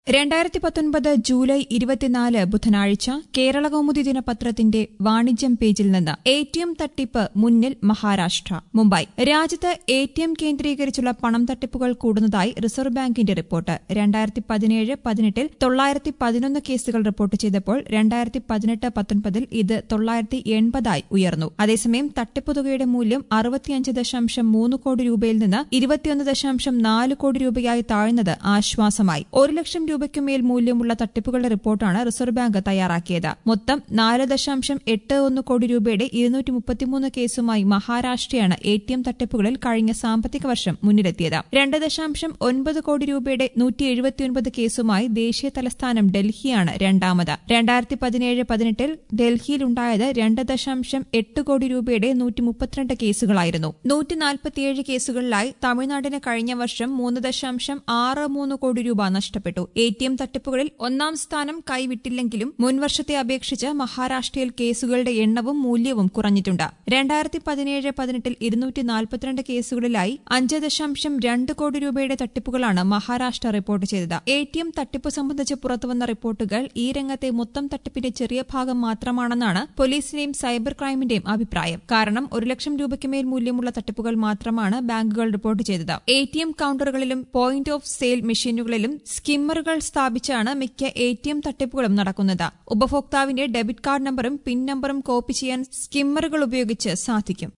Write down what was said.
രണ്ടായിരത്തി പത്തൊൻപത് ജൂലൈ ഇരുപത്തിനാല് ബുധനാഴ്ച കേരള കൗമുദി ദിനപത്രത്തിന്റെ വാണിജ്യം പേജിൽ നിന്ന് എ ടി എം തട്ടിപ്പ് മുന്നിൽ മഹാരാഷ്ട്ര മുംബൈ രാജ്യത്ത് എ ടി എം കേന്ദ്രീകരിച്ചുള്ള പണം തട്ടിപ്പുകൾ കൂടുന്നതായി റിസർവ് ബാങ്കിന്റെ റിപ്പോർട്ട് രണ്ടായിരത്തി പതിനേഴ് പതിനെട്ടിൽ തൊള്ളായിരത്തി പതിനൊന്ന് കേസുകൾ റിപ്പോർട്ട് ചെയ്തപ്പോൾ രണ്ടായിരത്തി പതിനെട്ട് പത്തൊൻപതിൽ ഇത് തൊള്ളായിരത്തി എൺപതായി ഉയർന്നു അതേസമയം തട്ടിപ്പ് തുകയുടെ മൂല്യം അറുപത്തിയഞ്ച് ദശാംശം മൂന്ന് കോടി രൂപയിൽ നിന്ന് ഇരുപത്തിയൊന്ന് ദശാംശം നാല് കോടി രൂപയായി താഴ്ന്നത് ആശ്വാസമായി ഒരു ലക്ഷം രൂപയ്ക്കുമേൽ മൂല്യമുള്ള തട്ടിപ്പുകളുടെ റിപ്പോർട്ടാണ് റിസർവ് ബാങ്ക് തയ്യാറാക്കിയത് മൊത്തം നാല് ദശാംശം എട്ട് ഒന്ന് കോടി രൂപയുടെ ഇരുന്നൂറ്റി മുപ്പത്തിമൂന്ന് കേസുമായി മഹാരാഷ്ട്രയാണ് എ ടി എം തട്ടിപ്പുകളിൽ കഴിഞ്ഞ സാമ്പത്തിക വർഷം മുന്നിലെത്തിയത് രണ്ട് ദശാംശം ഒൻപത് കോടി രൂപയുടെ നൂറ്റി എഴുപത്തിയൊൻപത് കേസുമായി ദേശീയ തലസ്ഥാനം ഡൽഹിയാണ് രണ്ടാമത് രണ്ടായിരത്തി പതിനേഴ് പതിനെട്ടിൽ ഡൽഹിയിലുണ്ടായത് രണ്ട് ദശാംശം എട്ട് കോടി രൂപയുടെ നൂറ്റി മുപ്പത്തിരണ്ട് കേസുകളായിരുന്നു നൂറ്റി നാൽപ്പത്തിയേഴ് കേസുകളിലായി തമിഴ്നാടിന് കഴിഞ്ഞ വർഷം മൂന്ന് ദശാംശം ആറ് മൂന്ന് കോടി രൂപ നഷ്ടപ്പെട്ടു എ ടി എം തട്ടിപ്പുകളിൽ ഒന്നാം സ്ഥാനം കൈവിട്ടില്ലെങ്കിലും മുൻവർഷത്തെ അപേക്ഷിച്ച് മഹാരാഷ്ട്രയിൽ കേസുകളുടെ എണ്ണവും മൂല്യവും കുറഞ്ഞിട്ടുണ്ട് രണ്ടായിരത്തി പതിനേഴ് പതിനെട്ടിൽ ഇരുന്നൂറ്റി നാൽപ്പത്തിരണ്ട് കേസുകളിലായി അഞ്ച് ദശാംശം രണ്ട് കോടി രൂപയുടെ തട്ടിപ്പുകളാണ് മഹാരാഷ്ട്ര റിപ്പോർട്ട് ചെയ്തത് എ ടി എം തട്ടിപ്പ് സംബന്ധിച്ച് പുറത്തുവന്ന റിപ്പോർട്ടുകൾ ഈ രംഗത്തെ മൊത്തം തട്ടിപ്പിന്റെ ചെറിയ ഭാഗം മാത്രമാണെന്നാണ് പോലീസിന്റെയും സൈബർ ക്രൈമിന്റെയും അഭിപ്രായം കാരണം ഒരു ലക്ഷം രൂപയ്ക്ക് മേൽ മൂല്യമുള്ള തട്ടിപ്പുകൾ മാത്രമാണ് ബാങ്കുകൾ റിപ്പോർട്ട് ചെയ്തത് എ ടി എം കൌണ്ടറുകളിലും പോയിന്റ് ഓഫ് സെയിൽ മെഷീനുകളിലും സ്കിമ്മറുകൾ സ്ഥാപിച്ചാണ് മിക്ക എ ടി എം തട്ടിപ്പുകളും നടക്കുന്നത് ഉപഭോക്താവിന്റെ ഡെബിറ്റ് കാർഡ് നമ്പറും പിൻ നമ്പറും കോപ്പി ചെയ്യാൻ സ്കിമ്മറുകൾ ഉപയോഗിച്ച് സാധിക്കും